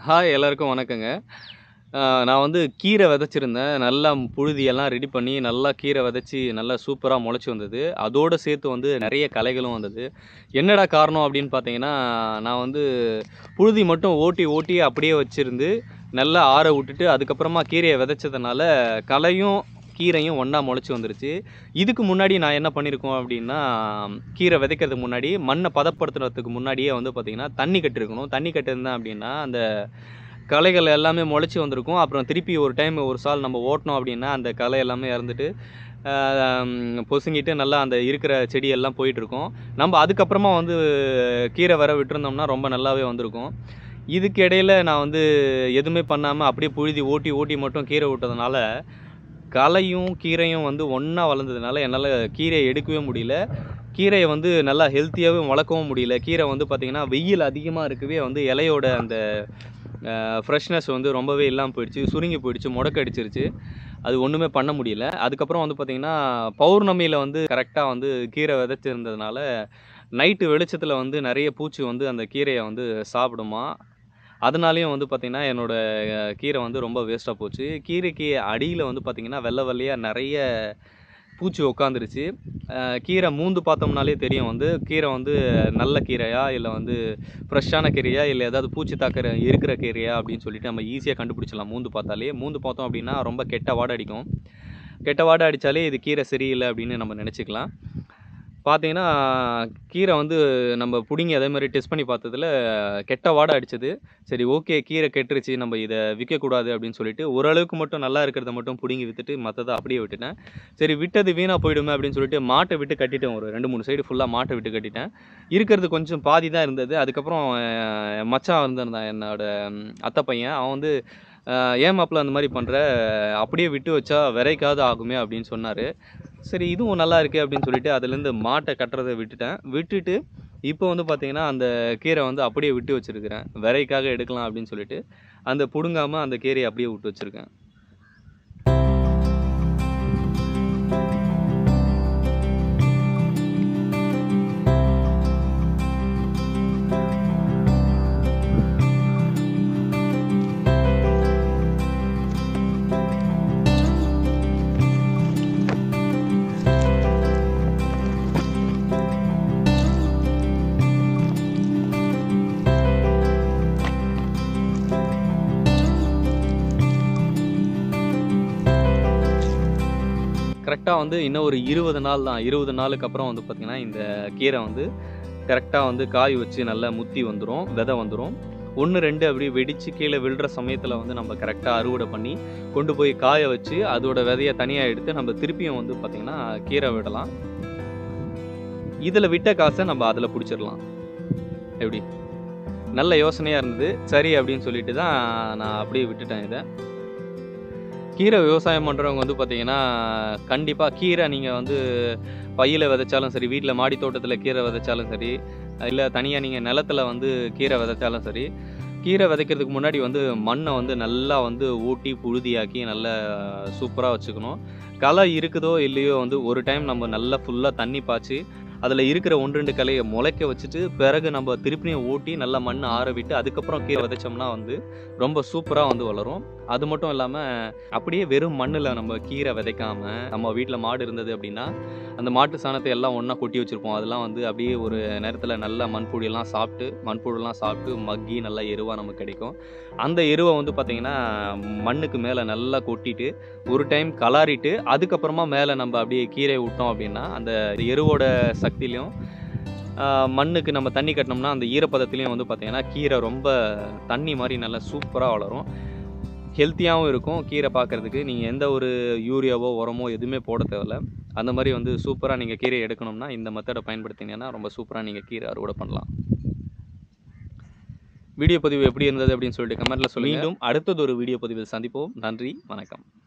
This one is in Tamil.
ஹாய் எல்லாருக்கும் வணக்கங்க ஆஹ் நான் வந்து கீரை விதைச்சிருந்தேன் நல்லா புழுதியெல்லாம் ரெடி பண்ணி நல்லா கீரை விதைச்சி நல்லா சூப்பராக முளைச்சி வந்தது அதோடு சேர்த்து வந்து நிறைய களைகளும் வந்தது என்னடா காரணம் அப்படின்னு பார்த்தீங்கன்னா நான் வந்து புழுதி மட்டும் ஓட்டி ஓட்டி அப்படியே வச்சுருந்து நல்லா ஆற விட்டுட்டு அதுக்கப்புறமா கீரையை விதைச்சதுனால களையும் கீரையும் ஒன்றா முளைச்சி வந்துருச்சு இதுக்கு முன்னாடி நான் என்ன பண்ணியிருக்கோம் அப்படின்னா கீரை விதைக்கிறதுக்கு முன்னாடி மண்ணை பதப்படுத்துறதுக்கு முன்னாடியே வந்து பார்த்திங்கன்னா தண்ணி கட்டிருக்கணும் தண்ணி கட்டியிருந்தேன் அப்படின்னா அந்த களைகள் எல்லாமே முளைச்சி வந்திருக்கும் அப்புறம் திருப்பி ஒரு டைம் ஒரு சால் நம்ம ஓட்டினோம் அப்படின்னா அந்த களை எல்லாமே இறந்துட்டு ஆஹ் பொசுங்கிட்டு நல்லா அந்த இருக்கிற செடி எல்லாம் போயிட்டுருக்கும் நம்ம அதுக்கப்புறமா வந்து கீரை வர விட்டுருந்தோம்னா ரொம்ப நல்லாவே வந்திருக்கும் இதுக்கு இடையில நான் வந்து எதுவுமே பண்ணாமல் அப்படியே புழுதி ஓட்டி ஓட்டி மட்டும் கீரை விட்டதுனால களையும் கீரையும் வந்து ஒன்றா வளர்ந்ததுனால என்னால் கீரையை எடுக்கவே முடியல கீரையை வந்து நல்லா ஹெல்த்தியாகவும் வளர்க்கவும் முடியல கீரை வந்து பார்த்திங்கன்னா வெயில் அதிகமாக இருக்கவே வந்து இலையோட அந்த ஃப்ரெஷ்னஸ் வந்து ரொம்பவே இல்லாமல் போயிடுச்சு சுருங்கி போயிடுச்சு முடக்க அடிச்சிருச்சு அது ஒன்றுமே பண்ண முடியல அதுக்கப்புறம் வந்து பார்த்திங்கன்னா பௌர்ணமியில் வந்து கரெக்டாக வந்து கீரை விதைச்சிருந்ததுனால நைட்டு வெளிச்சத்தில் வந்து நிறைய பூச்சி வந்து அந்த கீரையை வந்து சாப்பிடுமா அதனாலேயும் வந்து பார்த்திங்கன்னா என்னோடய கீரை வந்து ரொம்ப வேஸ்ட்டாக போச்சு கீரைக்கு அடியில் வந்து பார்த்திங்கன்னா வெள்ளை வெள்ளையாக நிறைய பூச்சி உட்காந்துருச்சு கீரை மூந்து பார்த்தோம்னாலே தெரியும் வந்து கீரை வந்து நல்ல கீரையா இல்லை வந்து ஃப்ரெஷ்ஷான கீரையா இல்லை ஏதாவது பூச்சி தாக்கிற இருக்கிற கீரையா அப்படின்னு சொல்லிட்டு நம்ம ஈஸியாக கண்டுபிடிச்சலாம் மூந்து பார்த்தாலே மூந்து பார்த்தோம் அப்படின்னா ரொம்ப கெட்ட வாடை அடிக்கும் கெட்ட வாடை அடித்தாலே இது கீரை சரியில்லை அப்படின்னு நம்ம நினச்சிக்கலாம் பார்த்தீங்கன்னா கீரை வந்து நம்ம பிடுங்கி அதே மாதிரி டெஸ்ட் பண்ணி பார்த்ததுல கெட்ட வாடை அடிச்சது சரி ஓகே கீரை கெட்டுருச்சு நம்ம இதை விற்கக்கூடாது அப்படின்னு சொல்லிட்டு ஓரளவுக்கு மட்டும் நல்லா இருக்கிறத மட்டும் பிடுங்கி விற்றுட்டு மற்றதை அப்படியே விட்டுட்டேன் சரி விட்டது வீணாக போயிடுமே அப்படின்னு சொல்லிட்டு மாட்டை விட்டு கட்டிட்டேன் ஒரு ரெண்டு மூணு சைடு ஃபுல்லாக மாட்டை விட்டு கட்டிட்டேன் இருக்கிறது கொஞ்சம் பாதி தான் இருந்தது அதுக்கப்புறம் அஹ், மச்சான் இருந்திருந்தான் என்னோட ம், அத்தை பையன் அவன் வந்து அஹ், ஏன் மாப்பிள்ள அந்த மாதிரி பண்ணுற அப்படியே விட்டு வச்சா விரைக்காவது ஆகுமே அப்படின்னு சொன்னார் சரி இதுவும் நல்லா இருக்கே அப்படின்னு சொல்லிட்டு அதுலேருந்து மாட்டை கட்டுறதை விட்டுட்டேன் விட்டுட்டு இப்போ வந்து பார்த்தீங்கன்னா அந்த கீரை வந்து அப்படியே விட்டு வச்சிருக்கிறேன் விரைக்காக எடுக்கலாம் அப்படின்னு சொல்லிட்டு அந்த பிடுங்காமல் அந்த கீரையை அப்படியே விட்டு வச்சுருக்கேன் கரெக்டாக வந்து இன்னும் ஒரு இருபது நாள் தான் இருபது நாளுக்கு அப்புறம் வந்து பார்த்திங்கன்னா இந்த கீரை வந்து கரெக்டாக வந்து காய் வச்சு நல்லா முத்தி வந்துடும் விதை வந்துடும் ஒன்று ரெண்டு அப்படி வெடித்து கீழே விழுற சமயத்தில் வந்து நம்ம கரெக்டாக அறுவடை பண்ணி கொண்டு போய் காய வச்சு அதோட விதையை தனியாக எடுத்து நம்ம திருப்பியும் வந்து பார்த்திங்கன்னா கீரை விடலாம் இதில் விட்ட காசை நம்ம அதில் பிடிச்சிடலாம் எப்படி நல்ல யோசனையாக இருந்தது சரி அப்படின்னு சொல்லிட்டு தான் நான் அப்படியே விட்டுட்டேன் இதை கீரை விவசாயம் பண்ணுறவங்க வந்து பார்த்தீங்கன்னா கண்டிப்பாக கீரை நீங்கள் வந்து பையில் விதைச்சாலும் சரி வீட்டில் மாடி தோட்டத்தில் கீரை விதைச்சாலும் சரி இல்லை தனியாக நீங்கள் நிலத்துல வந்து கீரை விதைச்சாலும் சரி கீரை விதைக்கிறதுக்கு முன்னாடி வந்து மண்ணை வந்து நல்லா வந்து ஊட்டி புழுதியாக்கி நல்லா சூப்பராக வச்சுக்கணும் களை இருக்குதோ இல்லையோ வந்து ஒரு டைம் நம்ம நல்லா ஃபுல்லாக தண்ணி பாய்ச்சி அதில் இருக்கிற ஒன்று ரெண்டு கலையை முளைக்க வச்சுட்டு பிறகு நம்ம திருப்பியும் ஊட்டி நல்லா மண் ஆற விட்டு அதுக்கப்புறம் கீரை விதைச்சோம்னா வந்து ரொம்ப சூப்பராக வந்து வளரும் அது மட்டும் இல்லாமல் அப்படியே வெறும் மண்ணில் நம்ம கீரை விதைக்காம நம்ம வீட்டில் மாடு இருந்தது அப்படின்னா அந்த மாட்டு சாணத்தை எல்லாம் ஒன்றா கொட்டி வச்சுருப்போம் அதெல்லாம் வந்து அப்படியே ஒரு நேரத்தில் நல்லா மண்புழியெல்லாம் சாப்பிட்டு மண்புழுலாம் சாப்பிட்டு மக்கி நல்லா எருவாக நமக்கு கிடைக்கும் அந்த எருவை வந்து பார்த்திங்கன்னா மண்ணுக்கு மேலே நல்லா கொட்டிட்டு ஒரு டைம் கலாரிட்டு அதுக்கப்புறமா மேலே நம்ம அப்படியே கீரை விட்டோம் அப்படின்னா அந்த எருவோட சக்திலையும் ஆஹ், மண்ணுக்கு நம்ம தண்ணி கட்டினோம்னா அந்த ஈரப்பதத்துலேயும் வந்து பார்த்திங்கன்னா கீரை ரொம்ப தண்ணி மாதிரி நல்லா சூப்பராக வளரும் ஹெல்த்தியாகவும் இருக்கும் கீரை பார்க்குறதுக்கு நீங்கள் எந்த ஒரு யூரியாவோ உரமோ எதுவுமே போட தேவையில்ல அந்த மாதிரி வந்து சூப்பராக நீங்கள் கீரை எடுக்கணும்னா இந்த மெத்தடை பயன்படுத்தினீங்கன்னா ரொம்ப சூப்பராக நீங்கள் கீரை அறுவடை பண்ணலாம் வீடியோ பதிவு எப்படி இருந்தது அப்படின்னு சொல்லிட்டு கமெண்ட்டில் சொல்லுங்கள் மீண்டும் அடுத்தது ஒரு வீடியோ பதிவில் சந்திப்போம் நன்றி வணக்கம்